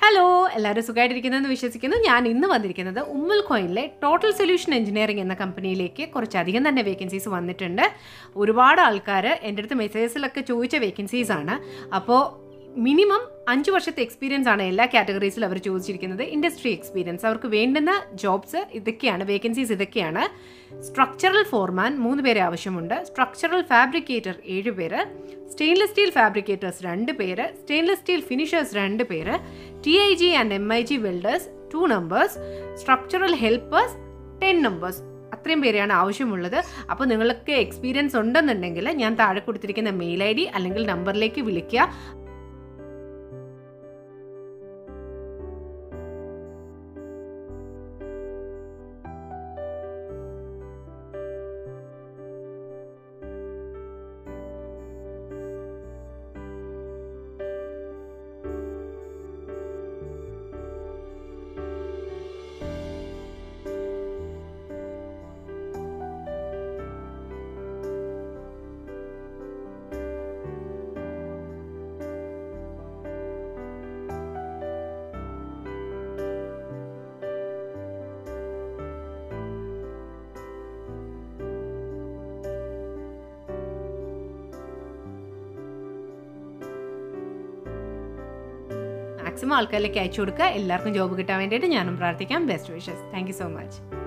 hello എല്ലാവരും സുഖമായിട്ടിരിക്കുന്നതെന്ന് വിശ്വസിക്കുന്നു ഞാൻ ഇന്ന് വന്നിരിക്കുന്നത് ഉമ്മുൽ കോയിനിലെ ടോട്ടൽ സൊല്യൂഷൻ എഞ്ചിനീയറിംഗ് എന്ന കമ്പനിയിലേക്ക് കുറച്ചധികം തന്നെ വേക്കൻസീസ് വന്നിട്ടുണ്ട് ഒരുപാട് ആൾക്കാർ എൻ്റെ അടുത്ത് മെസ്സേജസിലൊക്കെ ചോദിച്ച വേക്കൻസീസ് ആണ് അപ്പോൾ മിനിമം അഞ്ച് വർഷത്തെ എക്സ്പീരിയൻസ് ആണ് എല്ലാ കാറ്റഗറീസിലും അവർ ചോദിച്ചിരിക്കുന്നത് ഇൻഡസ്ട്രി എക്സ്പീരിയൻസ് അവർക്ക് വേണ്ടുന്ന ജോബ്സ് ഇതൊക്കെയാണ് വേക്കൻസീസ് ഇതൊക്കെയാണ് സ്ട്രക്ചറൽ ഫോർമാൻ മൂന്ന് പേരെ ആവശ്യമുണ്ട് സ്ട്രക്ചറൽ ഫാബ്രിക്കേറ്റർ ഏഴ് പേര് സ്റ്റെയിൻലെസ് സ്റ്റീൽ ഫാബ്രിക്കേറ്റേഴ്സ് രണ്ട് പേര് സ്റ്റെയിൻലെസ് സ്റ്റീൽ ഫിനിഷേഴ്സ് രണ്ട് പേര് T I G and M I G welders two numbers structural helpers ten numbers അത്രയും പേരെയാണ് ആവശ്യമുള്ളത് അപ്പോൾ നിങ്ങൾക്ക് എക്സ്പീരിയൻസ് ഉണ്ടെന്നുണ്ടെങ്കിൽ ഞാൻ താഴെ കൊടുത്തിരിക്കുന്ന മെയിൽ ഐ ഡി അല്ലെങ്കിൽ നമ്പറിലേക്ക് വിളിക്കുക മാക്സിമം ആൾക്കാരിലേക്ക് അയച്ചു കൊടുക്കുക എല്ലാവർക്കും ജോബ് കിട്ടാൻ വേണ്ടിയിട്ട് ഞാനും പ്രാർത്ഥിക്കാം best wishes thank you so much